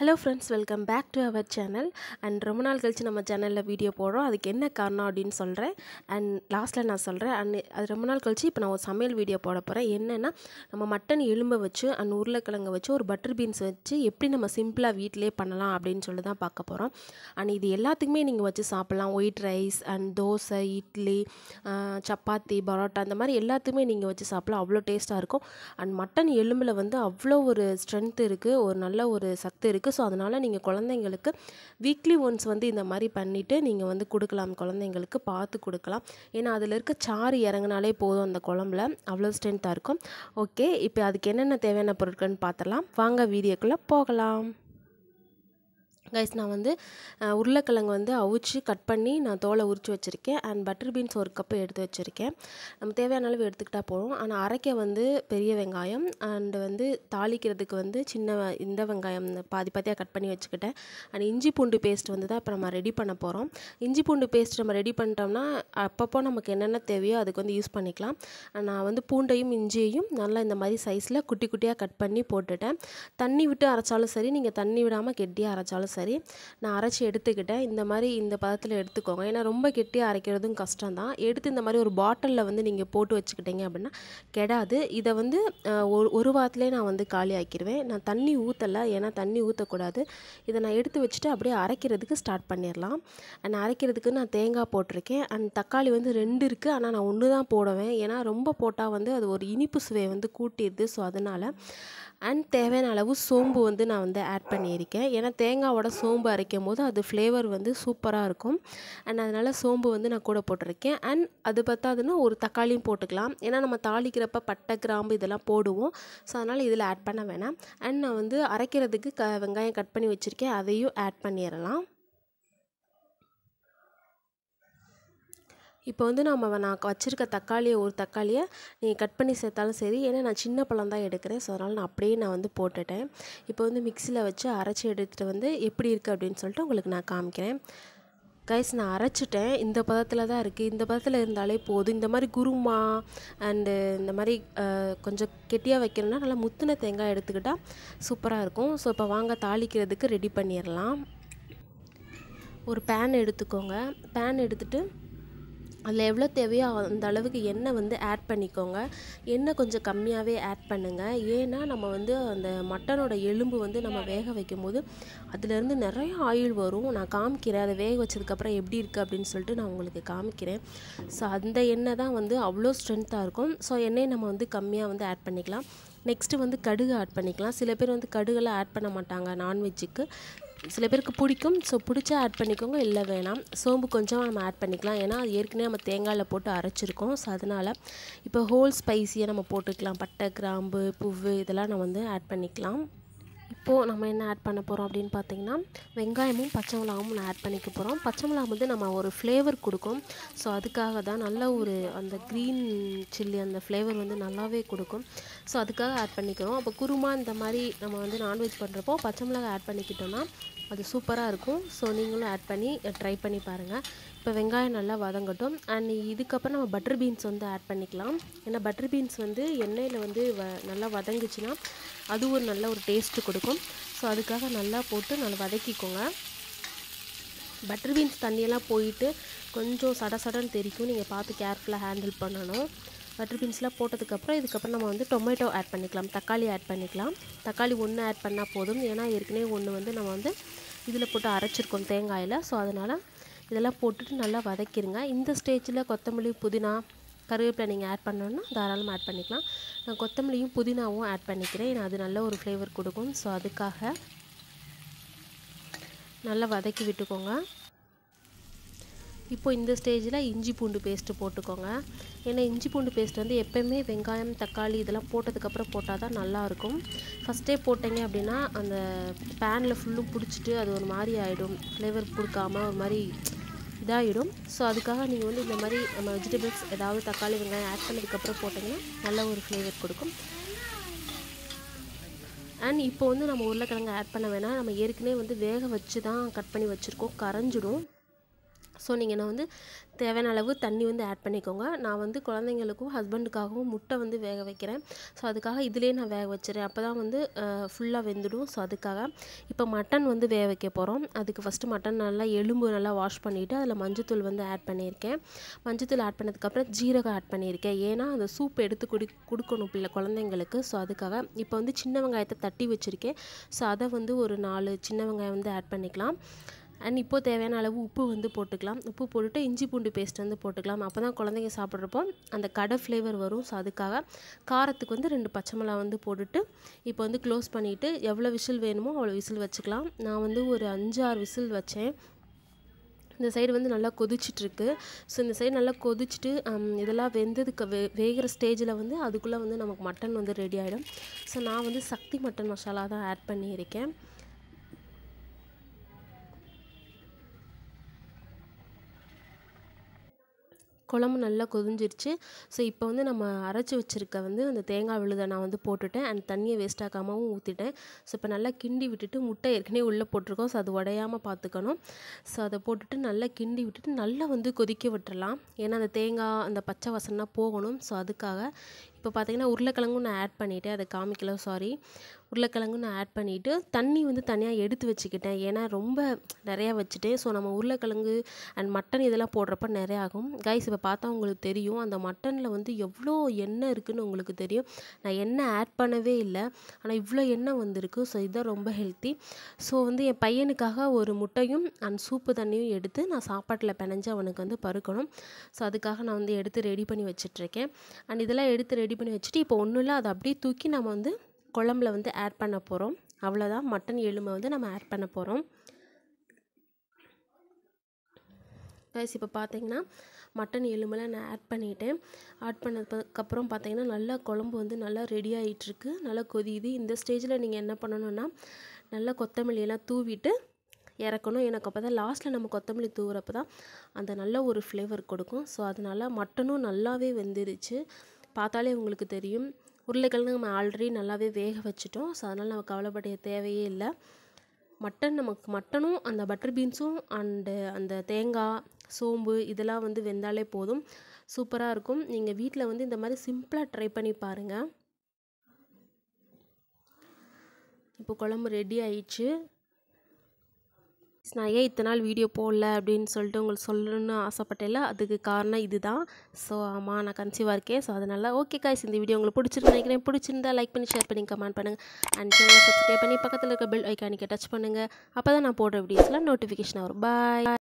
hello friends welcome back to our channel and ரொம்ப நாள் கழித்து நம்ம சேனலில் வீடியோ போடுறோம் அதுக்கு என்ன காரணம் அப்படின்னு சொல்கிறேன் அண்ட் லாஸ்ட்டில் நான் சொல்கிறேன் அண்ட் அது ரொம்ப நாள் கழித்து இப்போ நான் ஒரு சமையல் வீடியோ போட போகிறேன் என்னென்னா நம்ம மட்டன் எலும்பை வச்சு அண்ட் உருளைக்கிழங்கை வச்சு ஒரு பட்டர் பீன்ஸ் வச்சு எப்படி நம்ம சிம்பிளாக வீட்டிலே பண்ணலாம் அப்படின்னு சொல்லி தான் பார்க்க போகிறோம் அண்ட் இது எல்லாத்துக்குமே நீங்கள் வச்சு சாப்பிட்லாம் white rice and dosa idli ஆஹ், சப்பாத்தி பரோட்டா அந்த மாதிரி எல்லாத்துக்குமே நீங்கள் வச்சு சாப்பிட்லாம் அவ்வளோ டேஸ்ட்டாக இருக்கும் அண்ட் மட்டன் எலும்பில் வந்து அவ்வளோ ஒரு ஸ்ட்ரென்த் இருக்குது ஒரு நல்ல ஒரு சத்து இருக்குது ஸோ அதனால் நீங்கள் குழந்தைங்களுக்கு வீக்லி ஒன்ஸ் வந்து இந்த மாதிரி பண்ணிவிட்டு நீங்கள் வந்து கொடுக்கலாம் குழந்தைங்களுக்கு பார்த்து கொடுக்கலாம் ஏன்னா அதில் இருக்க சாறு இறங்குனாலே போதும் அந்த குழம்புல அவ்வளோ ஸ்ட்ரென்த்தாக இருக்கும் ஓகே இப்போ அதுக்கு என்னென்ன தேவையான பொருட்கள்னு பார்த்துடலாம் வாங்க வீடியோக்குள்ளே போகலாம் கைஸ் நான் வந்து அஹ், உருளைக்கிழங்கு வந்து அவிச்சு கட் பண்ணி நான் தோலை உரித்து வச்சுருக்கேன் அண்ட் பட்டர் பீன்ஸ் ஒரு கப்பு எடுத்து வச்சுருக்கேன் நம்ம தேவையான அளவு எடுத்துக்கிட்டால் போதும் ஆனால் அரைக்க வந்து பெரிய வெங்காயம் அண்ட் வந்து தாளிக்கிறதுக்கு வந்து சின்ன வெ- இந்த வெங்காயம் இந்த பாதி பாதியாக கட் பண்ணி வச்சுக்கிட்டேன் அண்ட் இஞ்சி பூண்டு பேஸ்ட் வந்து தான் இப்போ நம்ம ரெடி பண்ண போகிறோம் இஞ்சி பூண்டு பேஸ்ட் நம்ம ரெடி பண்ணிட்டோம்னா அப்பப்போ நமக்கு என்னென்ன தேவையோ அதுக்கு வந்து யூஸ் பண்ணிக்கலாம் And நான் வந்து பூண்டையும் இஞ்சியையும் நல்லா இந்த மாதிரி சைஸில் குட்டி குட்டியாக கட் பண்ணி போட்டுட்டேன் தண்ணி விட்டு அரைச்சாலும் சரி நீங்கள் தண்ணி விடாமல் கெட்டியாக அரைச்சாலும் சரி நான் அரைச்சி எடுத்துக்கிட்டேன் இந்த மாதிரி இந்த பதத்தில் எடுத்துக்கோங்க ஏன்னா ரொம்ப கெட்டியாக அரைக்கிறதும் கஷ்டம் தான் எடுத்து இந்த மாதிரி ஒரு பாட்டிலில் வந்து நீங்கள் போட்டு வச்சுக்கிட்டீங்க அப்படின்னா கெடாது இதை வந்து அஹ், ஒரு ஒரு வாரத்துலேயே நான் வந்து காலி ஆக்கிடுவேன் நான் தண்ணி ஊற்றலை ஏன்னா தண்ணி ஊற்றக்கூடாது இதை நான் எடுத்து வச்சுட்டு அப்படியே அரைக்கிறதுக்கு ஸ்டார்ட் பண்ணிடலாம் அண்ட் அரைக்கிறதுக்கு நான் தேங்காய் போட்டிருக்கேன் அண்ட் தக்காளி வந்து ரெண்டு இருக்குது ஆனால் நான் ஒன்று தான் போடுவேன் ஏன்னா ரொம்ப போட்டால் வந்து அது ஒரு இனிப்பு சுவையை வந்து கூட்டிடுது ஸோ அதனால் அண்ட் தேவையான அளவு சோம்பு வந்து நான் வந்து ஆட் பண்ணியிருக்கேன் ஏன்னா தேங்காவோட சோம்பு அரைக்கும் போது அது ஃப்ளேவர் வந்து சூப்பராக இருக்கும் அண்ட் அதனால் சோம்பு வந்து நான் கூட போட்டிருக்கேன் அண்ட் அது பத்தாதுன்னா ஒரு தக்காளியும் போட்டுக்கலாம் ஏன்னா நம்ம தாளிக்கிறப்ப பட்டை கிராம்பு இதெல்லாம் போடுவோம் ஸோ அதனால் இதில் ஆட் பண்ண வேணாம் அண்ட் நான் வந்து அரைக்கிறதுக்கு க வெங்காயம் கட் பண்ணி வச்சுருக்கேன் அதையும் ஆட் பண்ணிடலாம் இப்போ வந்து நம்ம நான் வச்சுருக்க தக்காளியை ஒரு தக்காளியை நீங்கள் கட் பண்ணி சேர்த்தாலும் சரி ஏன்னா நான் சின்ன பழம் தான் எடுக்கிறேன் ஸோ அதனால் நான் அப்படியே நான் வந்து போட்டுட்டேன் இப்போ வந்து மிக்சியில் வச்சு அரைச்சி எடுத்துகிட்டு வந்து எப்படி இருக்குது அப்படின்னு சொல்லிட்டு உங்களுக்கு நான் காமிக்கிறேன் கைஸ் நான் அரைச்சிட்டேன் இந்த பதத்தில் தான் இருக்குது இந்த பதத்தில் இருந்தாலே போதும் இந்த மாதிரி குருமா அண்டு இந்த மாதிரி அஹ், கொஞ்சம் கெட்டியாக வைக்கணும்னா நல்லா முத்தின தேங்காய் எடுத்துக்கிட்டால் சூப்பராக இருக்கும் ஸோ இப்போ வாங்க தாளிக்கிறதுக்கு ரெடி பண்ணிடலாம் ஒரு பேன் எடுத்துக்கோங்க பேன் எடுத்துகிட்டு அதில் எவ்வளோ தேவையோ அந்த அளவுக்கு எண்ணெய் வந்து ஆட் பண்ணிக்கோங்க எண்ணெய் கொஞ்சம் கம்மியாகவே ஆட் பண்ணுங்கள் ஏன்னா நம்ம வந்து அந்த மட்டனோட எலும்பு வந்து நம்ம வேக வைக்கும்போது அதுலேருந்து நிறைய ஆயில் வரும் நான் காமிக்கிறேன் அதை வேக வச்சதுக்கப்புறம் எப்படி இருக்குது அப்படின்னு சொல்லிட்டு நான் உங்களுக்கு காமிக்கிறேன் ஸோ அந்த எண்ணெய் தான் வந்து அவ்வளோ ஸ்ட்ரென்த்தாக இருக்கும் ஸோ எண்ணெயை நம்ம வந்து கம்மியாக வந்து ஆட் பண்ணிக்கலாம் நெக்ஸ்ட்டு வந்து கடுகு ஆட் பண்ணிக்கலாம் சில பேர் வந்து கடுகெல்லாம் ஆட் பண்ண மாட்டாங்க நான்வெஜ்ஜுக்கு சில பேருக்கு பிடிக்கும் ஸோ பிடிச்சா ஆட் பண்ணிக்கோங்க இல்லை வேணாம் சோம்பு கொஞ்சம் நம்ம ஆட் பண்ணிக்கலாம் ஏன்னா அது ஏற்கனவே நம்ம தேங்காயில் போட்டு அரைச்சிருக்கோம் ஸோ அதனால் இப்போ ஹோல் ஸ்பைஸியை நம்ம போட்டுக்கலாம் பட்டை கிராம்பு புவ்வு இதெல்லாம் நம்ம வந்து ஆட் பண்ணிக்கலாம் இப்போது நம்ம என்ன ஆட் பண்ண போகிறோம் அப்படின்னு பார்த்தீங்கன்னா வெங்காயமும் பச்சை மிளகாவும் நான் ஆட் பண்ணிக்க போகிறோம் பச்சை மிளகா வந்து நம்ம ஒரு ஃப்ளேவர் கொடுக்கும் ஸோ அதுக்காக தான் நல்ல ஒரு அந்த க்ரீன் சில்லி அந்த ஃப்ளேவர் வந்து நல்லாவே கொடுக்கும் ஸோ அதுக்காக ஆட் பண்ணிக்கிறோம் அப்போ குருமா இந்த மாதிரி நம்ம வந்து நான்வெஜ் பண்ணுறப்போ பச்சை மிளகா ஆட் பண்ணிக்கிட்டோம்னா அது சூப்பராக இருக்கும் ஸோ நீங்களும் ஆட் பண்ணி ட்ரை பண்ணி பாருங்கள் இப்போ வெங்காயம் நல்லா வதங்கட்டும் அண்ட் இதுக்கப்புறம் நம்ம பட்டர் பீன்ஸ் வந்து ஆட் பண்ணிக்கலாம் ஏன்னா பட்டர் பீன்ஸ் வந்து எண்ணெயில் வந்து வ நல்லா வதங்குச்சுன்னா அது ஒரு நல்ல ஒரு டேஸ்ட்டு கொடுக்கும் ஸோ அதுக்காக நல்லா போட்டு நல்லா வதக்கிக்கோங்க பட்டர் பீன்ஸ் தண்ணியெல்லாம் போயிட்டு கொஞ்சம் சட சடன்னு தெரிக்கும் நீங்கள் பார்த்து கேர்ஃபுல்லாக ஹேண்டில் பண்ணணும் பட்டர் பீன்ஸ்லாம் போட்டதுக்கப்புறம் இதுக்கப்புறம் நம்ம வந்து டொமேட்டோ ஆட் பண்ணிக்கலாம் தக்காளி ஆட் பண்ணிக்கலாம் தக்காளி ஒன்று ஆட் பண்ணால் போதும் ஏன்னா ஏற்கனவே ஒன்று வந்து நம்ம வந்து இதில் போட்டு அரைச்சிருக்கோம் தேங்காயில் ஸோ அதனால் இதெல்லாம் போட்டுட்டு நல்லா வதக்கிடுங்க இந்த ஸ்டேஜில் கொத்தமல்லி புதினா கருவேப்பிலை நீங்கள் ஆட் பண்ணணுன்னா தாராளமாக ஆட் பண்ணிக்கலாம் நான் கொத்தமல்லியும் புதினாவும் ஆட் பண்ணிக்கிறேன் ஏன்னா அது நல்ல ஒரு ஃப்ளேவர் கொடுக்கும் ஸோ அதுக்காக நல்லா வதக்கி விட்டுக்கோங்க இப்போ இந்த ஸ்டேஜில் இஞ்சி பூண்டு பேஸ்ட்டு போட்டுக்கோங்க ஏன்னா இஞ்சி பூண்டு பேஸ்ட் வந்து எப்போயுமே வெங்காயம் தக்காளி இதெல்லாம் போட்டதுக்கப்புறம் போட்டால் தான் நல்லாயிருக்கும் ஃபஸ்ட்டே போட்டீங்க அப்படின்னா அந்த பேனில் ஃபுல்லும் பிடிச்சிட்டு அது ஒரு மாதிரி ஆகிடும் ஃப்ளேவர் கொடுக்காம ஒரு மாதிரி இதாகிடும் ஸோ அதுக்காக நீங்கள் வந்து இந்த மாதிரி நம்ம வெஜிடபிள்ஸ் ஏதாவது தக்காளி வெங்காயம் ஆட் பண்ணதுக்கப்புறம் போட்டிங்கன்னா நல்ல ஒரு ஃப்ளேவர் கொடுக்கும் அண்ட் இப்போ வந்து நம்ம உருளைக்கிழங்கு ஆட் பண்ண வேணாம் நம்ம ஏற்கனவே வந்து வேக வச்சு தான் கட் பண்ணி வச்சுருக்கோம் கரைஞ்சிடும் ஸோ நீங்கள் நான் வந்து தேவையான அளவு தண்ணி வந்து ஆட் பண்ணிக்கோங்க நான் வந்து குழந்தைங்களுக்கும் ஹஸ்பண்டுக்காகவும் முட்டை வந்து வேக வைக்கிறேன் ஸோ அதுக்காக இதிலே நான் வேக வச்சுறேன் அப்போ தான் வந்து ஃபுல்லாக வெந்துடும் ஸோ அதுக்காக இப்போ மட்டன் வந்து வேக வைக்க போகிறோம் அதுக்கு ஃபஸ்ட்டு மட்டன் நல்லா எலும்பு நல்லா வாஷ் பண்ணிவிட்டு அதில் மஞ்சத்தூள் வந்து ஆட் பண்ணியிருக்கேன் மஞ்சத்தூள் ஆட் பண்ணதுக்கப்புறம் ஜீரகம் ஆட் பண்ணியிருக்கேன் ஏன்னா அந்த சூப் எடுத்து குடி கொடுக்கணும் பிள்ளை குழந்தைங்களுக்கு ஸோ அதுக்காக இப்போ வந்து சின்ன வெங்காயத்தை தட்டி வச்சுருக்கேன் ஸோ அதை வந்து ஒரு நாலு சின்ன வெங்காயம் வந்து ஆட் பண்ணிக்கலாம் அண்ட் இப்போது தேவையான அளவு உப்பு வந்து போட்டுக்கலாம் உப்பு போட்டுட்டு இஞ்சி பூண்டு பேஸ்ட் வந்து போட்டுக்கலாம் அப்போ தான் குழந்தைங்க சாப்பிட்றப்போ அந்த கடை ஃப்ளேவர் வரும் ஸோ அதுக்காக காரத்துக்கு வந்து ரெண்டு பச்சை மிளகா வந்து போட்டுட்டு இப்போ வந்து க்ளோஸ் பண்ணிவிட்டு எவ்வளோ விசில் வேணுமோ அவ்வளோ விசில் வச்சுக்கலாம் நான் வந்து ஒரு அஞ்சு ஆறு விசில் வச்சேன் இந்த சைடு வந்து நல்லா கொதிச்சிட்ருக்கு ஸோ இந்த சைடு நல்லா கொதிச்சுட்டு இதெல்லாம் வெந்ததுக்கு வே வேகிற ஸ்டேஜில் வந்து அதுக்குள்ளே வந்து நமக்கு மட்டன் வந்து ரெடி ஆகிடும் ஸோ நான் வந்து சக்தி மட்டன் மசாலா தான் ஆட் பண்ணியிருக்கேன் குழம்பு நல்லா கொதிஞ்சிருச்சு ஸோ இப்போ வந்து நம்ம அரைச்சி வச்சுருக்க வந்து அந்த தேங்காய் விழுதை நான் வந்து போட்டுட்டேன் அண்ட் தண்ணியை வேஸ்ட் ஆக்காமவும் ஊற்றிட்டேன் ஸோ இப்போ நல்லா கிண்டி விட்டுட்டு முட்டை ஏற்கனவே உள்ளே போட்டிருக்கோம் ஸோ அது உடையாமல் பார்த்துக்கணும் ஸோ அதை போட்டுட்டு நல்லா கிண்டி விட்டுட்டு நல்லா வந்து கொதிக்க விட்டுறலாம் ஏன்னா அந்த தேங்காய் அந்த பச்சை வாசனைலாம் போகணும் ஸோ அதுக்காக இப்போ பார்த்தீங்கன்னா உருளைக்கிழங்கும் நான் ஆட் பண்ணிவிட்டேன் அதை காமிக்கல சாரி உருளைக்கிழங்கும் நான் ஆட் பண்ணிவிட்டு தண்ணி வந்து தனியாக எடுத்து வச்சுக்கிட்டேன் ஏன்னா ரொம்ப நிறையா வச்சுட்டேன் ஸோ நம்ம உருளைக்கிழங்கு அண்ட் மட்டன் இதெல்லாம் போடுறப்ப நிறைய ஆகும் கைஸ் இப்போ பார்த்தா உங்களுக்கு தெரியும் அந்த மட்டனில் வந்து எவ்வளோ எண்ணெய் இருக்குதுன்னு உங்களுக்கு தெரியும் நான் எண்ணெய் ஆட் பண்ணவே இல்லை ஆனால் இவ்வளோ எண்ணெய் வந்திருக்கு ஸோ இதுதான் ரொம்ப ஹெல்த்தி ஸோ வந்து என் பையனுக்காக ஒரு முட்டையும் அண்ட் சூப்பு தண்ணியும் எடுத்து நான் சாப்பாட்டில் பிணைஞ்சு அவனுக்கு வந்து பருக்கணும் ஸோ அதுக்காக நான் வந்து எடுத்து ரெடி பண்ணி வச்சிட்ருக்கேன் அண்ட் இதெல்லாம் எடுத்து ரெடி பண்ணி வச்சுட்டு இப்போ ஒன்றும் இல்லை அதை அப்படியே தூக்கி நம்ம வந்து குழம்புல வந்து ஆட் பண்ண போகிறோம் அவ்வளோதான் மட்டன் எலும்பை வந்து நம்ம ஆட் பண்ண போகிறோம் கைஸ் இப்போ பார்த்தீங்கன்னா மட்டன் எலும்பெல்லாம் நான் ஆட் பண்ணிவிட்டேன் ஆட் பண்ணதுக்கப்புறம் பார்த்தீங்கன்னா நல்லா குழம்பு வந்து நல்லா ரெடி ஆகிட்டுருக்கு நல்லா கொதியுது இந்த ஸ்டேஜில் நீங்கள் என்ன பண்ணணுன்னா நல்லா கொத்தமல்லியெல்லாம் தூவிட்டு இறக்கணும் எனக்கு அப்போ தான் லாஸ்ட்டில் நம்ம கொத்தமல்லி தூவுறப்ப தான் அந்த நல்ல ஒரு ஃப்ளேவர் கொடுக்கும் ஸோ அதனால் மட்டனும் நல்லாவே வெந்துருச்சு பார்த்தாலே உங்களுக்கு தெரியும் உருளைக்கிழங்கு நம்ம ஆல்ரெடி நல்லாவே வேக வச்சுட்டோம் ஸோ அதனால் நம்ம கவலைப்பட தேவையே இல்லை மட்டன் நமக்கு மட்டனும் அந்த பட்டர் பீன்ஸும் அண்டு அந்த தேங்காய் சோம்பு இதெல்லாம் வந்து வெந்தாலே போதும் சூப்பராக இருக்கும் நீங்கள் வீட்டில் வந்து இந்த மாதிரி சிம்பிளாக ட்ரை பண்ணி பாருங்கள் இப்போ குழம்பு ரெடி ஆயிடுச்சு நான் ஏன் இத்தனை நாள் வீடியோ போடல அப்படின்னு சொல்லிட்டு உங்களுக்கு சொல்லணும்னு ஆசைப்பட்டேன்ல அதுக்கு காரணம் இதுதான் ஸோ ஆமாம் நான் கன்சீவாக இருக்கேன் ஸோ அதனால் ஓகே காய்ஸ் இந்த வீடியோ உங்களுக்கு பிடிச்சிருக்கு நினைக்கிறேன் பிடிச்சிருந்தா லைக் பண்ணி ஷேர் பண்ணி கமெண்ட் பண்ணுங்கள் அண்ட் சேனல் சப்ஸ்கிரைப் பண்ணி பக்கத்தில் இருக்க பெல் ஐக்கானிக்கை டச் பண்ணுங்கள் அப்போ தான் நான் போடுற வீடியோஸ்லாம் நோட்டிஃபிகேஷன் வரும் பாய்